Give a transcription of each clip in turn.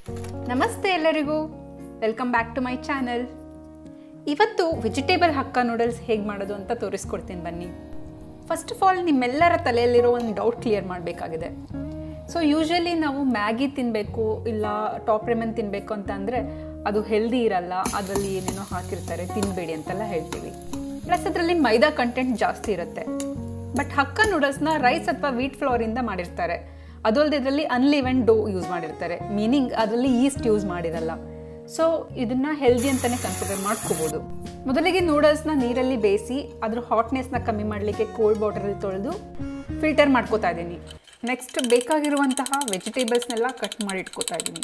ನಮಸ್ತೆ ಎಲ್ಲರಿಗೂ welcome back to my channel ಇವತ್ತು ವೆಜಿಟೇಬಲ್ ಹಕ್ಕ ನೂಡಲ್ಸ್ ಹೇಗೆ ಮಾಡೋದು ಅಂತ ತೋರಿಸ್ಕೊಡ್ತೀನಿ ಬನ್ನಿ ಫಸ್ಟ್ ಆಫ್ ಆಲ್ ನಿಮ್ಮೆಲ್ಲರ ತಲೆಯಲ್ಲಿರೋ ಒಂದು ಡೌಟ್ ಕ್ಲಿಯರ್ ಮಾಡಬೇಕಾಗಿದೆ ಸೊ ಯೂಶ್ವಲಿ ನಾವು ಮ್ಯಾಗಿ ತಿನ್ನಬೇಕು ಇಲ್ಲ ಟಾಪ್ ರೆಮನ್ ತಿನ್ನಬೇಕು ಅಂತ ಅಂದರೆ ಅದು ಹೆಲ್ದಿ ಇರಲ್ಲ ಅದರಲ್ಲಿ ಏನೇನೋ ಹಾಕಿರ್ತಾರೆ ತಿನ್ನಬೇಡಿ ಅಂತೆಲ್ಲ ಹೇಳ್ತೀವಿ ಪ್ಲಸ್ ಅದರಲ್ಲಿ ಮೈದಾ ಕಂಟೆಂಟ್ ಜಾಸ್ತಿ ಇರುತ್ತೆ ಬಟ್ ಹಕ್ಕ ನೂಡಲ್ಸ್ನ ರೈಸ್ ಅಥವಾ ವೀಟ್ ಫ್ಲೋರಿಂದ ಮಾಡಿರ್ತಾರೆ ಅದು ಅಲ್ಲದೆ ಇದರಲ್ಲಿ ಅನ್ಲಿವೆನ್ ಡೋ ಯೂಸ್ ಮಾಡಿರ್ತಾರೆ ಮೀನಿಂಗ್ ಅದರಲ್ಲಿ ಈಸ್ಟ್ ಯೂಸ್ ಮಾಡಿರಲ್ಲ ಸೊ ಇದನ್ನ ಹೆಲ್ದಿ ಅಂತಾನೆ ಕನ್ಸಿಡರ್ ಮಾಡ್ಕೋಬೋದು ಮೊದಲಿಗೆ ನೂಡಲ್ಸ್ನ ನೀರಲ್ಲಿ ಬೇಯಿಸಿ ಅದ್ರ ಹಾಟ್ನೆಸ್ನ ಕಮ್ಮಿ ಮಾಡಲಿಕ್ಕೆ ಕೋಲ್ಡ್ ವಾಟರಲ್ಲಿ ತೊಳೆದು ಫಿಲ್ಟರ್ ಮಾಡ್ಕೋತಾ ಇದ್ದೀನಿ ನೆಕ್ಸ್ಟ್ ಬೇಕಾಗಿರುವಂತಹ ವೆಜಿಟೇಬಲ್ಸ್ನೆಲ್ಲ ಕಟ್ ಮಾಡಿ ಇಟ್ಕೋತಾ ಇದ್ದೀನಿ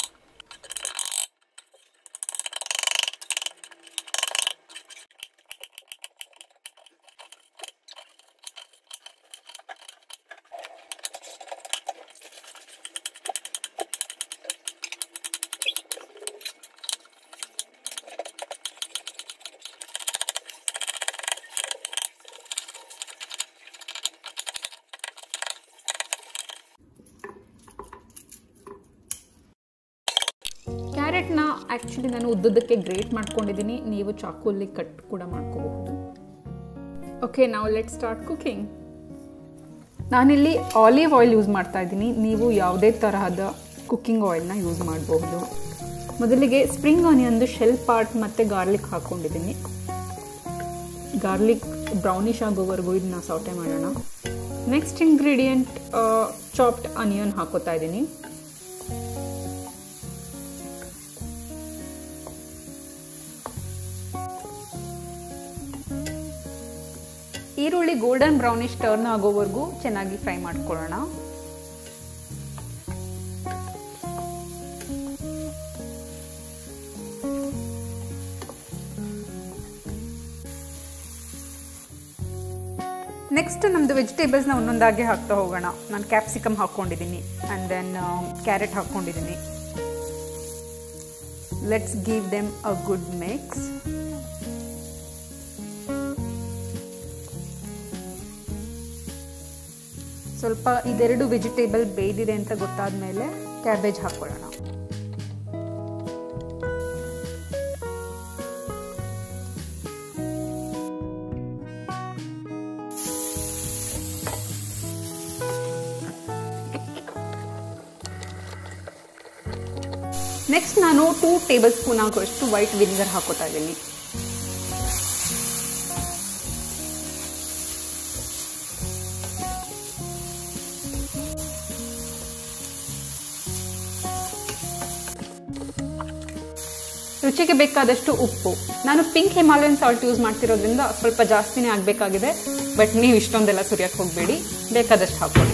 ಕ್ಯಾರೆಟ್ನ ಆ್ಯಕ್ಚುಲಿ ನಾನು ಉದ್ದುದಕ್ಕೆ ಗ್ರೇಟ್ ಮಾಡ್ಕೊಂಡಿದ್ದೀನಿ ನೀವು ಚಾಕುಲಿ ಕಟ್ ಕೂಡ ಮಾಡ್ಕೋಬಹುದು ಓಕೆ ನಾವು ಲೆಟ್ ಸ್ಟಾರ್ಟ್ ಕುಕಿಂಗ್ ನಾನಿಲ್ಲಿ ಆಲಿವ್ ಆಯಿಲ್ ಯೂಸ್ ಮಾಡ್ತಾ ಇದ್ದೀನಿ ನೀವು ಯಾವುದೇ ತರಹದ ಕುಕ್ಕಿಂಗ್ ಆಯಿಲ್ನ ಯೂಸ್ ಮಾಡಬಹುದು ಮೊದಲಿಗೆ ಸ್ಪ್ರಿಂಗ್ ಆನಿಯನ್ದು ಶೆಲ್ ಪಾರ್ಟ್ ಮತ್ತು ಗಾರ್ಲಿಕ್ ಹಾಕ್ಕೊಂಡಿದ್ದೀನಿ ಗಾರ್ಲಿಕ್ ಬ್ರೌನಿಶ್ ಆಗೋವರೆಗೂ ಇದನ್ನ ಸೌಟೆ ಮಾಡೋಣ ನೆಕ್ಸ್ಟ್ ಇಂಗ್ರೀಡಿಯೆಂಟ್ ಚಾಪ್ಡ್ ಆನಿಯನ್ ಹಾಕೋತಾ ಇದ್ದೀನಿ ಈರುಳ್ಳಿ ಗೋಲ್ಡನ್ ಬ್ರೌನಿಶ್ ಟರ್ನ್ ಆಗೋವರೆಗೂ ಚೆನ್ನಾಗಿ ಫ್ರೈ ಮಾಡ್ಕೊಳ್ಳೋಣ ನೆಕ್ಸ್ಟ್ ನಮ್ಮದು ವೆಜಿಟೇಬಲ್ಸ್ನ ಒಂದೊಂದಾಗಿ ಹಾಕ್ತಾ ಹೋಗೋಣ ನಾನು ಕ್ಯಾಪ್ಸಿಕಮ್ ಹಾಕ್ಕೊಂಡಿದ್ದೀನಿ ಆ್ಯಂಡ್ ದೆನ್ ಕ್ಯಾರೆಟ್ ಹಾಕ್ಕೊಂಡಿದ್ದೀನಿ let's give them a good mix ಸ್ವಲ್ಪ ಇದೆರಡು ವೆಜಿಟೇಬಲ್ ಬೇಯ್ದಿದೆ ಅಂತ ಗೊತ್ತಾದ ಮೇಲೆ ಕ್ಯಾಬೇಜ್ ಹಾಕ್ಕೊಳ್ಳೋಣ ನೆಕ್ಸ್ಟ್ ನಾನು ಟೂ ಟೇಬಲ್ ಸ್ಪೂನ್ ಆಗುವಷ್ಟು ವೈಟ್ ವಿನಿಗರ್ ಹಾಕೋತಾ ಇದ್ದೀನಿ ರುಚಿಗೆ ಬೇಕಾದಷ್ಟು ಉಪ್ಪು ನಾನು ಪಿಂಕ್ ಹಿಮಾಲಯನ್ ಸಾಲ್ಟ್ ಯೂಸ್ ಮಾಡ್ತಿರೋದ್ರಿಂದ ಸ್ವಲ್ಪ ಜಾಸ್ತಿನೇ ಆಗಬೇಕಾಗಿದೆ ಬಟ್ ನೀವು ಇಷ್ಟೊಂದೆಲ್ಲ ಸುರಿಯಕ್ಕೆ ಹೋಗಬೇಡಿ ಬೇಕಾದಷ್ಟು ಹಾಕೊಳ್ಳಿ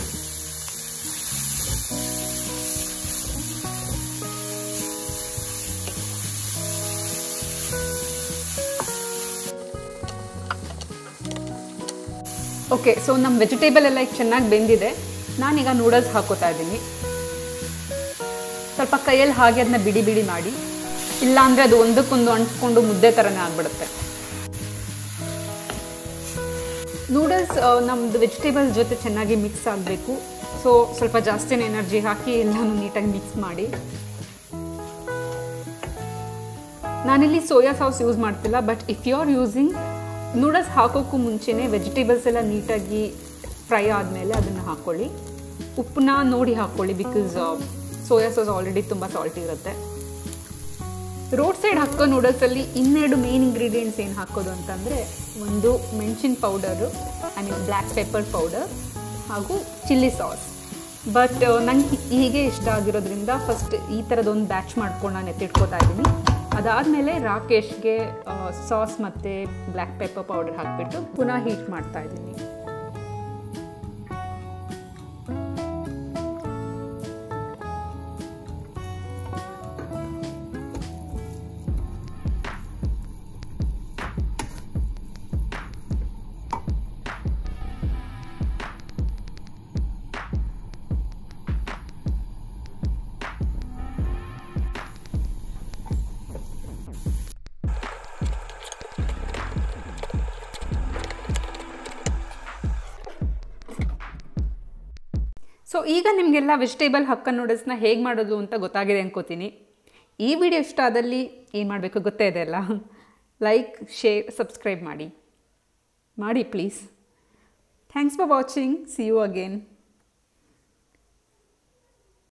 ಓಕೆ ಸೊ ನಮ್ಮ ವೆಜಿಟೇಬಲ್ ಎಲ್ಲ ಈಗ ಚೆನ್ನಾಗಿ ಬೆಂದಿದೆ ನಾನೀಗ ನೂಡಲ್ಸ್ ಹಾಕೋತಾ ಇದ್ದೀನಿ ಸ್ವಲ್ಪ ಕೈಯಲ್ಲಿ ಹಾಗೆ ಅದನ್ನ ಬಿಡಿ ಬಿಡಿ ಮಾಡಿ ಇಲ್ಲ ಅಂದರೆ ಅದು ಒಂದಕ್ಕೊಂದು ಅಂಟಿಸ್ಕೊಂಡು ಮುದ್ದೆ ಥರನೇ ಆಗ್ಬಿಡುತ್ತೆ ನೂಡಲ್ಸ್ ನಮ್ಮದು ವೆಜಿಟೇಬಲ್ಸ್ ಜೊತೆ ಚೆನ್ನಾಗಿ ಮಿಕ್ಸ್ ಆಗಬೇಕು ಸೊ ಸ್ವಲ್ಪ ಜಾಸ್ತಿನೇ ಎನರ್ಜಿ ಹಾಕಿ ಎಲ್ಲನೂ ನೀಟಾಗಿ ಮಿಕ್ಸ್ ಮಾಡಿ ನಾನಿಲ್ಲಿ ಸೋಯಾ ಸಾಸ್ ಯೂಸ್ ಮಾಡ್ತಿಲ್ಲ but if you are using noodles ಹಾಕೋಕ್ಕೂ ಮುಂಚೆನೇ ವೆಜಿಟೇಬಲ್ಸ್ ಎಲ್ಲ ನೀಟಾಗಿ ಫ್ರೈ ಆದಮೇಲೆ ಅದನ್ನು ಹಾಕ್ಕೊಳ್ಳಿ ಉಪ್ಪನ್ನ ನೋಡಿ ಹಾಕ್ಕೊಳ್ಳಿ ಬಿಕಾಸ್ ಸೋಯಾ ಸಾಸ್ ಆಲ್ರೆಡಿ ತುಂಬ ಸಾಲ್ಟ್ ಇರುತ್ತೆ ರೋಡ್ ಸೈಡ್ ಹಾಕೋ ನೂಡಲ್ಸಲ್ಲಿ ಇನ್ನೆರಡು ಮೇನ್ ಇಂಗ್ರೀಡಿಯೆಂಟ್ಸ್ ಏನು ಹಾಕೋದು ಅಂತಂದರೆ ಒಂದು ಮೆಣಸಿನ powder I mean black pepper powder ಹಾಗೂ ಚಿಲ್ಲಿ ಸಾಸ್ ಬಟ್ ನಂಗೆ ಹೀಗೆ ಇಷ್ಟ ಆಗಿರೋದ್ರಿಂದ ಫಸ್ಟ್ ಈ ಥರದೊಂದು ಬ್ಯಾಚ್ ಮಾಡ್ಕೊಂಡು ನಾನು ಎತ್ತಿಟ್ಕೋತಾ ಇದ್ದೀನಿ ಅದಾದಮೇಲೆ ರಾಕೇಶ್ಗೆ ಸಾಸ್ ಮತ್ತು ಬ್ಲ್ಯಾಕ್ ಪೆಪ್ಪರ್ ಪೌಡರ್ ಹಾಕಿಬಿಟ್ಟು ಪುನಃ ಹೀಟ್ ಮಾಡ್ತಾ ಇದ್ದೀನಿ ಸೊ ಈಗ ನಿಮಗೆಲ್ಲ ವೆಜಿಟೇಬಲ್ ಹಕ್ಕ ನೂಡಲ್ಸ್ನ ಹೇಗೆ ಮಾಡೋದು ಅಂತ ಗೊತ್ತಾಗಿದೆ ಅನ್ಕೋತೀನಿ ಈ ವಿಡಿಯೋ ಇಷ್ಟ ಆದಲ್ಲಿ ಏನು ಮಾಡಬೇಕು ಗೊತ್ತೇ ಇದೆ ಅಲ್ಲ ಲೈಕ್ ಶೇರ್ ಸಬ್ಸ್ಕ್ರೈಬ್ ಮಾಡಿ ಮಾಡಿ please thanks for watching see you again